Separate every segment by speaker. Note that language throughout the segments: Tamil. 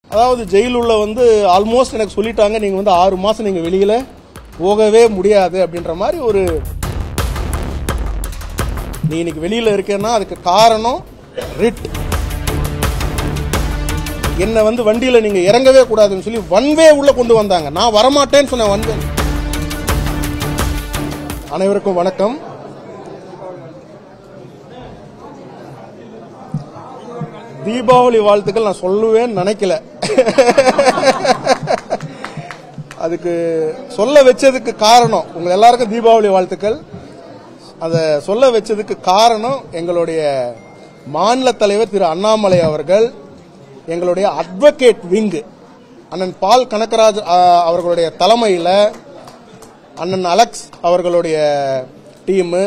Speaker 1: அதாவது ஜெயிலுள்ள வந்து ஆல்மோஸ்ட் எனக்கு சொல்லிட்டாங்க நீங்கள் வந்து ஆறு மாதம் நீங்கள் வெளியில் போகவே முடியாது அப்படின்ற மாதிரி ஒரு நீ இன்னைக்கு வெளியில் இருக்கேன்னா அதுக்கு காரணம் ரிட் என்னை வந்து வண்டியில் நீங்கள் இறங்கவே கூடாதுன்னு சொல்லி ஒன் வே உள்ள கொண்டு வந்தாங்க நான் வரமாட்டேன்னு சொன்னேன் ஒன் வே அனைவருக்கும் வணக்கம் தீபாவளி வாழ்த்துக்கள் நான் சொல்லுவேன்னு நினைக்கல அதுக்கு சொல்ல வச்சதுக்கு காரணம் உங்க எல்லாருக்கும் தீபாவளி வாழ்த்துக்கள் அதை சொல்ல வச்சதுக்கு காரணம் எங்களுடைய மாநில தலைவர் திரு அண்ணாமலை அவர்கள் எங்களுடைய அட்வொகேட் விங்கு அண்ணன் பால் கனகராஜ் ஆ, அவர்களுடைய தலைமையில் அண்ணன் அலெக்ஸ் அவர்களுடைய டீமு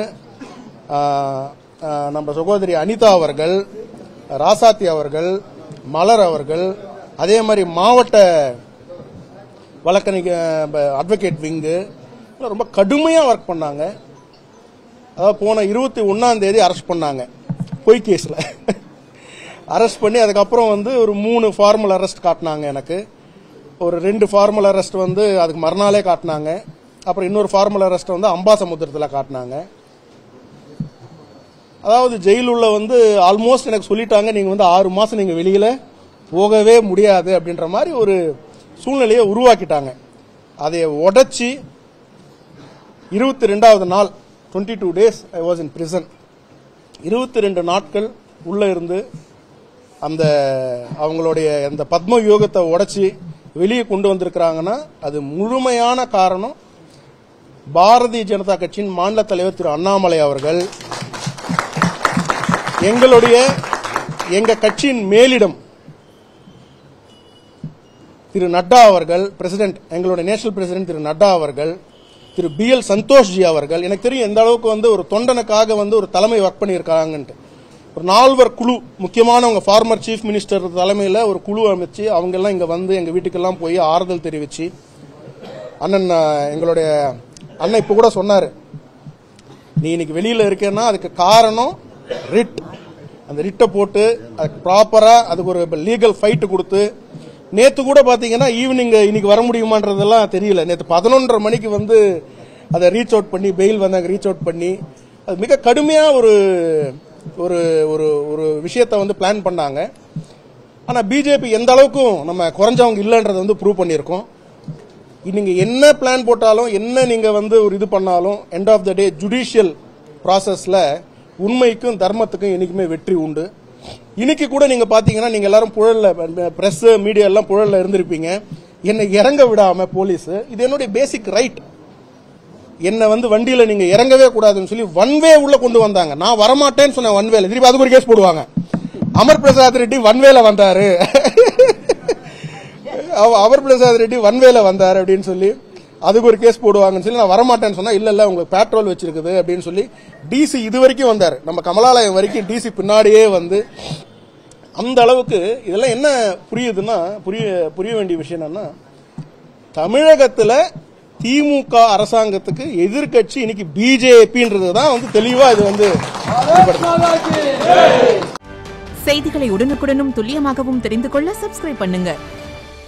Speaker 1: நம்ம சகோதரி அனிதா அவர்கள் ராசாத்தி அவர்கள் மலர் அவர்கள் அதே மாதிரி மாவட்ட வழக்கறிஞ அட்வொகேட் விங்கு எல்லாம் ரொம்ப கடுமையாக ஒர்க் பண்ணாங்க அதாவது போன இருபத்தி ஒன்றாம் தேதி அரெஸ்ட் பண்ணாங்க பொய் கேஸில் அரெஸ்ட் பண்ணி அதுக்கப்புறம் வந்து ஒரு மூணு ஃபார்மல் அரெஸ்ட் காட்டினாங்க எனக்கு ஒரு ரெண்டு ஃபார்மல் அரெஸ்ட் வந்து அதுக்கு மறுநாளே காட்டினாங்க அப்புறம் இன்னொரு ஃபார்மல் அரெஸ்ட் வந்து அம்பாசமுத்திரத்தில் காட்டினாங்க அதாவது ஜெயிலுள்ள வந்து ஆல்மோஸ்ட் எனக்கு சொல்லிட்டாங்க நீங்கள் வந்து ஆறு மாதம் நீங்கள் வெளியில் போகவே முடியாது அப்படின்ற மாதிரி ஒரு சூழ்நிலையை உருவாக்கிட்டாங்க அதை உடைச்சி இருபத்தி ரெண்டாவது நாள் twenty two days I was in prison இருபத்தி ரெண்டு நாட்கள் உள்ள இருந்து அந்த அவங்களுடைய அந்த பத்ம யோகத்தை உடைச்சி வெளியே கொண்டு வந்திருக்கிறாங்கன்னா அது முழுமையான காரணம் பாரதிய ஜனதா கட்சியின் மாநில தலைவர் திரு அண்ணாமலை அவர்கள் எங்களுடைய எங்க கட்சியின் மேலிடம் திரு நட்டா அவர்கள் பிரசிடென்ட் எங்களுடைய நேஷனல் பிரசிடென்ட் திரு நட்டா அவர்கள் திரு பி எல் சந்தோஷ்ஜி அவர்கள் எனக்கு தெரியும் எந்த அளவுக்கு வந்து ஒரு தொண்டனுக்காக வந்து ஒரு தலைமை ஒர்க் பண்ணியிருக்காங்கன்ட்டு ஒரு நால்வர் குழு முக்கியமானவங்க ஃபார்மர் சீஃப் மினிஸ்டர் தலைமையில் ஒரு குழு அமைச்சு அவங்க எல்லாம் இங்க வந்து எங்க வீட்டுக்கெல்லாம் போய் ஆறுதல் தெரிவிச்சு அண்ணன் அஹ், எங்களுடைய அண்ணன் இப்ப கூட சொன்னாரு நீ இன்னைக்கு வெளியில இருக்கேன்னா அதுக்கு காரணம் ரிட் அந்த ரிட்டை போட்டு அதுக்கு ப்ராப்பரா அதுக்கு ஒரு லீகல் ஃபைட் கொடுத்து நேத்து கூட பாத்தீங்கன்னா ஈவினிங் இன்னைக்கு வர முடியுமான்றதெல்லாம் தெரியல நேத்து பதினொன்றரை மணிக்கு வந்து அதை ரீச் அவுட் பண்ணி பெயில் வந்தாங்க ரீச் அவுட் பண்ணி அது மிக கடுமையா ஒரு ஒரு ஒரு ஒரு விஷயத்தை வந்து பிளான் பண்ணாங்க ஆனா பிஜேபி எந்த அளவுக்கும் நம்ம குறைஞ்சவங்க இல்லைன்றதை வந்து ப்ரூவ் பண்ணியிருக்கோம் நீங்க என்ன பிளான் போட்டாலும் என்ன நீங்க வந்து ஒரு இது பண்ணாலும் end of the day judicial ப்ராசஸ்ல உண்மைக்கும் தர்மத்துக்கும் என்னைக்குமே வெற்றி உண்டு இன்னைக்கு கூட நீங்க பாத்தீங்கன்னா நீங்க எல்லாரும் புழல்ல பிரஸ் மீடியா எல்லாம் புழல்ல இருந்திருப்பீங்க என்னை இறங்க விடாம போலீஸ் இது என்னுடைய பேசிக் ரைட் என்ன வந்து வண்டியில நீங்க இறங்கவே கூடாதுன்னு சொல்லி ஒன் வே உள்ள கொண்டு வந்தாங்க நான் வரமாட்டேன்னு சொன்னேன் ஒன் வேல திருப்பி அதுக்கு ஒரு கேஸ் போடுவாங்க அமர் பிரசாத் ரெட்டி ஒன் வேல வந்தாரு அவ- அவர் பிரசாத் ரெட்டி ஒன்வேல வந்தார் அப்படின்னு சொல்லி அதுக்கு ஒரு கேஸ் போடுவாங்கன்னு சொல்லி நான் வரமாட்டேன்னு சொன்னா இல்ல இல்ல உங்களுக்கு பேட்ரோல் வச்சிருக்குது அப்படின்னு சொல்லி டிசி இது வரைக்கும் வந்தார் நம்ம கமலாலயம் வரைக்கும் டிசி பின்னாடியே வந்து அந்த அளவுக்கு இதெல்லாம் என்ன புரியுதுன்னா புரிய புரிய வேண்டிய விஷயம் என்னன்னா தமிழகத்துல திமுக அரசாங்கத்துக்கு எதிர்க்கட்சி இன்னைக்கு பிஜேபின்றது தான் வந்து தெளிவா இது வந்து வெளிப்படுத்துது.
Speaker 2: செய்திகளை உடனுக்குடனும் துல்லியமாகவும் தெரிந்து கொள்ள சப்ஸ்கிரைப் பண்ணுங்க